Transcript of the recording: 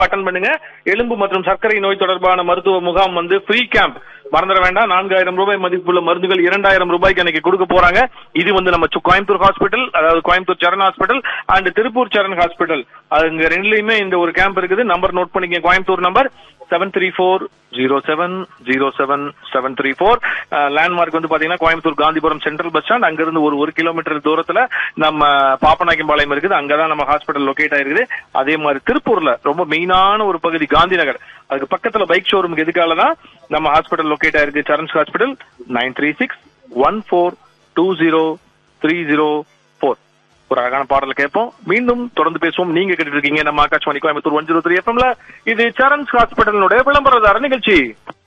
attend பண்ணுங்க எலும்பு மற்றும் சர்க்கரை நோய் தொடர்பான மருத்துவ முகாம் வந்து ஃப்ரீ கேம்ப் மறந்துட வேண்டாம் நான்காயிரம் ரூபாய் மதிப்புள்ள மருந்துகள் இரண்டாயிரம் ரூபாய்க்கு அன்னைக்கு கொடுக்க போறாங்க இது வந்து நம்ம சு- கோயம்புத்தூர் ஹாஸ்பிட்டல் அதாவது Coimbatore Saran hospital and Tiruppur Saran hospital அங்க ரெண்டுலயுமே இந்த ஒரு கேம்ப் இருக்குது நம்பர் நோட் பண்ணிக்க Coimbatore number seven three four zero seven zero seven seven three four landmark வந்து பாத்தீங்கன்னா Coimbatore Gandhipuram central bus stand அங்கிருந்து ஒரு ஒரு கிலோமீட்டர் தூரத்துல நம்ம பாப்பநாயக்கம்பாளையம் இருக்குது அங்கதான் நம்ம ஹாஸ்பிட்டல் லொகேட் ஆயிருக்குது அதே மாதிரி திருப்பூர்ல ரொம்ப மெயினான ஒரு பகுதி காந்தி நகர் அதுக்கு பக்கத்துல பைக் ஷோரூமுக்கு எதுக்கால தான் நம்ம ஹாஸ்பிட்டல் லொகேட் ஆயிருக்கு Saran's hospital nine three six one four two zero three zero four ஒரு அழகான பாடல் கேட்போம் மீண்டும் தொடர்ந்து பேசுவோம் நீங்க கேட்டுட்டு இருக்கீங்க நம்ம Akashvani Coimbatore one zero three எஃப்எம்ல இது சரண்ஸ் ஹாஸ்பிட்டலினுடைய விளம்பரதார நிகழ்ச்சி